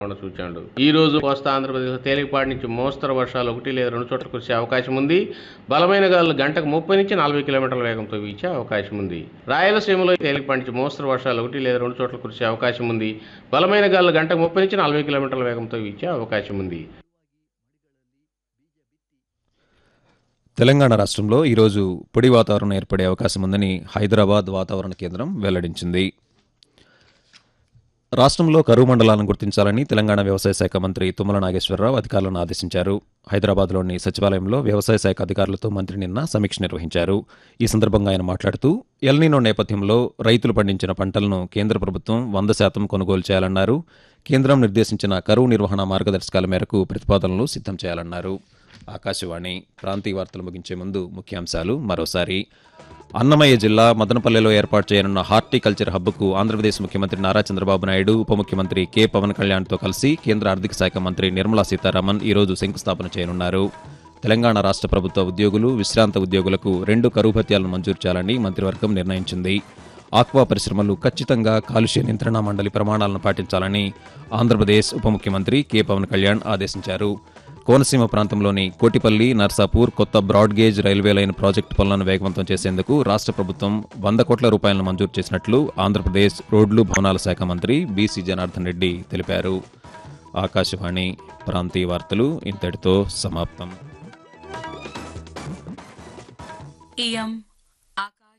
వాతావరణ సూచనలు ఈ రోజు కోస్తా ఆంధ్రప్రదేశ్ తేలికపాటి నుంచి మోస్తరు వర్షాలు ఒకటి లేదా రెండు చోట్ల కురిసే అవకాశం ఉంది బలమైన గాలులు గంటకు ముప్పై నుంచి నలభై కిలోమీటర్ల వేగంతో వీచే అవకాశం ఉంది రాయలసీమలో తేలికపాటి నుంచి మోస్తరు వర్షాలు ఒకటి లేదా రెండు చోట్ల కురిసే అవకాశం ఉంది బలమైన గాలులు గంటకు ముప్పై నుంచి నలభై కిలోమీటర్ల వేగంతో వీచే అవకాశం ఉంది తెలంగాణ రాష్ట్రంలో ఈరోజు పొడి వాతావరణం ఏర్పడే అవకాశం ఉందని హైదరాబాద్ వాతావరణ కేంద్రం వెల్లడించింది రాష్ట్రంలో కరువు మండలాలను గుర్తించాలని తెలంగాణ వ్యవసాయ శాఖ మంత్రి తుమ్మల నాగేశ్వరరావు అధికారులను ఆదేశించారు హైదరాబాద్లోని సచివాలయంలో వ్యవసాయ శాఖ అధికారులతో మంత్రి నిన్న సమీక్ష నిర్వహించారు ఈ సందర్భంగా ఆయన మాట్లాడుతూ ఎల్నీనో నేపథ్యంలో రైతులు పండించిన పంటలను కేంద్ర ప్రభుత్వం వంద శాతం కొనుగోలు చేయాలన్నారు కేంద్రం నిర్దేశించిన కరువు నిర్వహణ మార్గదర్శకాల మేరకు ప్రతిపాదనలు సిద్ధం చేయాలన్నారు ఆకాశవాణి ప్రాంతీయ వార్తలు ముగించే ముందు ముఖ్యాంశాలు మరోసారి అన్నమయ్య జిల్లా మదనపల్లెలో ఏర్పాటు చేయనున్న హార్టికల్చర్ హబ్కు ఆంధ్రప్రదేశ్ ముఖ్యమంత్రి నారా చంద్రబాబు నాయుడు ఉప ముఖ్యమంత్రి కె పవన్ కళ్యాణ్తో కలిసి కేంద్ర ఆర్థిక శాఖ మంత్రి నిర్మలా సీతారామన్ ఈరోజు శంకుస్థాపన చేయనున్నారు తెలంగాణ రాష్ట్ర ప్రభుత్వ ఉద్యోగులు విశ్రాంత ఉద్యోగులకు రెండు కరువు భత్యాలను మంజూరు చేయాలని మంత్రివర్గం నిర్ణయించింది ఆక్వా పరిశ్రమలు ఖచ్చితంగా కాలుష్య నియంత్రణ మండలి ప్రమాణాలను పాటించాలని ఆంధ్రప్రదేశ్ ఉప ముఖ్యమంత్రి కె పవన్ కళ్యాణ్ ఆదేశించారు కోనసీమ ప్రాంతంలోని కోటిపల్లి నర్సాపూర్ కొత్త broad gauge railway line project పనులను వేగవంతం చేసేందుకు రాష్ట్ర ప్రభుత్వం వంద కోట్ల రూపాయలను మంజూరు చేసినట్లు ఆంధ్రప్రదేశ్ రోడ్లు భవనాల శాఖ మంత్రి బీసీ జనార్దన్ రెడ్డి తెలిపారు ఆకాశవాణి ప్రాంతీయ వార్తలు ఇంతటితో సమాప్తం इयम् आकाश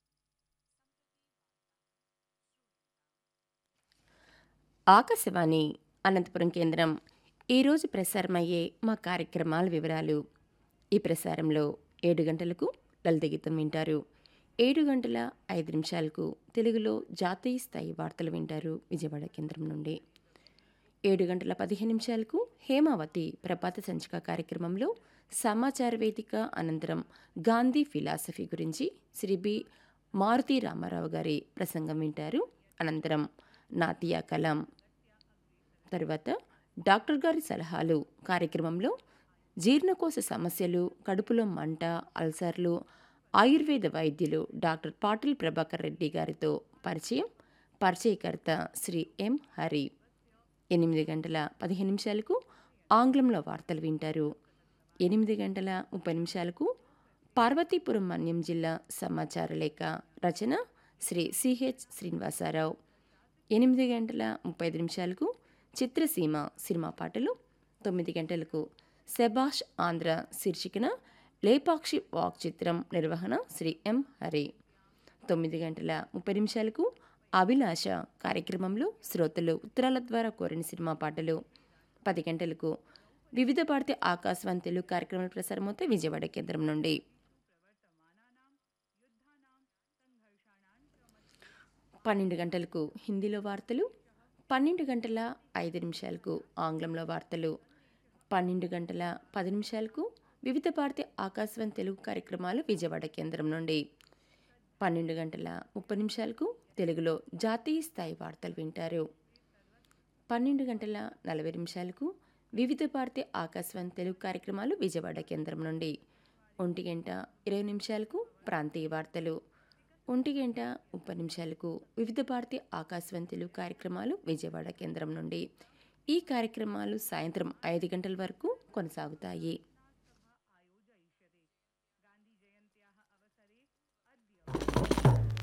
ఆకాశవాణి అనంతపురం కేంద్రం ఈరోజు ప్రసారమయ్యే మా కార్యక్రమాల వివరాలు ఈ ప్రసారంలో ఏడు గంటలకు లలిత గీతం వింటారు ఏడు గంటల ఐదు నిమిషాలకు తెలుగులో జాతీయ స్థాయి వార్తలు వింటారు విజయవాడ కేంద్రం నుండి ఏడు గంటల పదిహేను నిమిషాలకు హేమావతి ప్రభాత సంచిక కార్యక్రమంలో సమాచార వేదిక అనంతరం గాంధీ ఫిలాసఫీ గురించి శ్రీ బి మారుతి రామారావు గారి ప్రసంగం వింటారు అనంతరం నాతియా కలాం తరువాత డాక్టర్ గారి సలహాలు కార్యక్రమంలో జీర్ణకోశ సమస్యలు కడుపులో మంట అల్సర్లు ఆయుర్వేద వైద్యులు డాక్టర్ పాటిల్ ప్రభాకర్ రెడ్డి గారితో పరిచయం పరిచయకర్త శ్రీ ఎం హరి ఎనిమిది గంటల పదిహేను నిమిషాలకు ఆంగ్లంలో వార్తలు వింటారు ఎనిమిది గంటల ముప్పై నిమిషాలకు పార్వతీపురం మన్యం జిల్లా సమాచార లేఖ రచన శ్రీ సిహెచ్ శ్రీనివాసారావు ఎనిమిది గంటల ముప్పై ఐదు నిమిషాలకు చిత్రసీమ సినిమా పాటలు తొమ్మిది గంటలకు సెబాష్ ఆంధ్ర శీర్షికన లేపాక్షి వాక్ చిత్రం నిర్వహణ శ్రీ ఎం హరి తొమ్మిది గంటల ముప్పై నిమిషాలకు అభిలాష కార్యక్రమంలో శ్రోతలు ఉత్తరాల ద్వారా కోరిన సినిమా పాటలు పది గంటలకు వివిధ భారతి ఆకాశవాణి తెలుగు కార్యక్రమాలు ప్రసారమవుతాయి విజయవాడ కేంద్రం నుండి పన్నెండు గంటలకు హిందీలో వార్తలు పన్నెండు గంటల ఐదు నిమిషాలకు ఆంగ్లంలో వార్తలు పన్నెండు గంటల పది నిమిషాలకు వివిధ భారతి ఆకాశవాణి తెలుగు కార్యక్రమాలు విజయవాడ కేంద్రం నుండి పన్నెండు గంటల ముప్పై నిమిషాలకు తెలుగులో జాతీయ స్థాయి వార్తలు వింటారు పన్నెండు గంటల నలభై నిమిషాలకు వివిధ భారతి ఆకాశవాణి తెలుగు కార్యక్రమాలు విజయవాడ కేంద్రం నుండి ఒంటి గంట ఇరవై నిమిషాలకు ప్రాంతీయ వార్తలు ఒంటి గంట ముప్పై నిమిషాలకు వివిధ భారతి ఆకాశవాణి తెలుగు కార్యక్రమాలు విజయవాడ కేంద్రం నుండి ఈ కార్యక్రమాలు సాయంత్రం ఐదు గంటల వరకు కొనసాగుతాయి